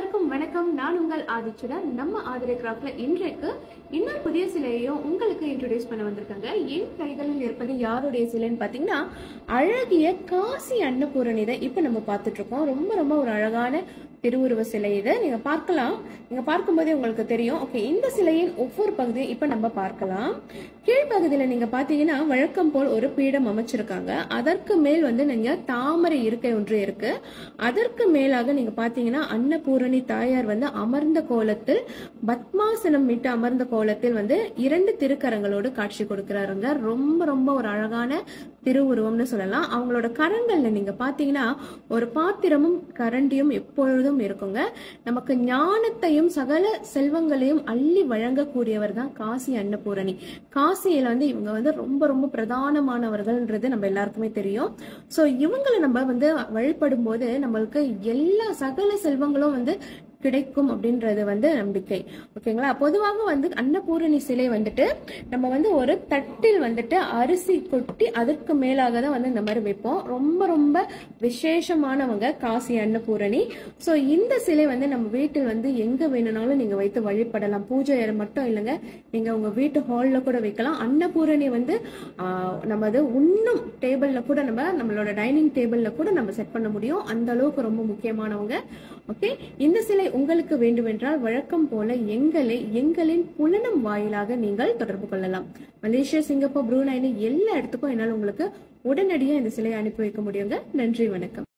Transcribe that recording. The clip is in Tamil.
எல்லாருக்கும் வணக்கம் நான் உங்கள் ஆதிச்சுடன் நம்ம ஆதிரை கிராஃப்ட்ல இன்றைக்கு இன்னொரு புதிய சிலையையும் உங்களுக்கு இன்ட்ரோடியூஸ் பண்ண வந்திருக்காங்க என் கைகளில் இருப்பது யாருடைய சிலைன்னு பாத்தீங்கன்னா அழகிய காசி அன்னபூரணி தான் இப்ப நம்ம பார்த்துட்டு இருக்கோம் ரொம்ப ரொம்ப ஒரு அழகான திருவுருவ சிலை இது நீங்க பார்க்கலாம் நீங்க பார்க்கும்போதே உங்களுக்கு தெரியும் ஓகே இந்த சிலையின் ஒவ்வொரு பகுதியும் இப்ப நம்ம பார்க்கலாம் கீழ்ப்பகுதியில நீங்க பாத்தீங்கன்னா வழக்கம் போல் ஒரு பீடம் அமைச்சிருக்காங்க அதற்கு மேல் வந்து நீங்க தாமரை இருக்கை ஒன்று இருக்கு அதற்கு மேலாக நீங்க பாத்தீங்கன்னா அன்னபூரணி தாயார் வந்து அமர்ந்த கோலத்தில் பத்மாசனம் மீட்டு அமர்ந்த கோலத்தில் வந்து இரண்டு திருக்கரங்களோடு காட்சி கொடுக்கிறாருங்க ரொம்ப ரொம்ப ஒரு அழகான திருவுருவம்னு சொல்லலாம் அவங்களோட கரங்கள்ல நீங்க பாத்தீங்கன்னா ஒரு பாத்திரமும் கரண்டியும் எப்பொழுதும் இருக்குங்க நமக்கு ஞானத்தையும் சகல செல்வங்களையும் அள்ளி வழங்கக்கூடியவர் தான் காசி அன்னபூரணி காசியில வந்து இவங்க வந்து ரொம்ப ரொம்ப பிரதானமானவர்கள்ன்றது நம்ம எல்லாருக்குமே தெரியும் சோ இவங்களை நம்ம வந்து வழிபடும் போது நம்மளுக்கு எல்லா சகல செல்வங்களும் வந்து கிடைக்கும் அப்படின்றது வந்து நம்பிக்கை ஓகேங்களா பொதுவாக வந்து அன்னபூரணி சிலை வந்துட்டு நம்ம வந்து ஒரு தட்டில் வந்துட்டு அரிசி கொட்டி அதற்கு மேலாக தான் வந்து இந்த மாதிரி வைப்போம் ரொம்ப ரொம்ப விசேஷமானவங்க காசி அன்னபூரணி ஸோ இந்த சிலை வந்து நம்ம வீட்டில் வந்து எங்க வேணும்னாலும் நீங்க வைத்து வழிபடலாம் பூஜை அறை மட்டும் இல்லைங்க நீங்க உங்க வீட்டு ஹால்ல கூட வைக்கலாம் அன்னபூரணி வந்து ஆஹ், நம்ம அது உண்ணும் டேபிள்ல கூட நம்ம நம்மளோட டைனிங் டேபிள்ல கூட நம்ம செட் பண்ண முடியும் அந்த அளவுக்கு ரொம்ப முக்கியமானவங்க ஓகே இந்த சிலை உங்களுக்கு வேண்டுமென்றால் வழக்கம் போல எங்களை எங்களின் புலனம் வாயிலாக நீங்கள் தொடர்பு கொள்ளலாம் மலேசியா சிங்கப்பூர் ப்ரூனைனு எல்லா இடத்துக்கும் என்னால் உங்களுக்கு உடனடியாக இந்த சிலையை அனுப்பி வைக்க முடியுங்க நன்றி வணக்கம்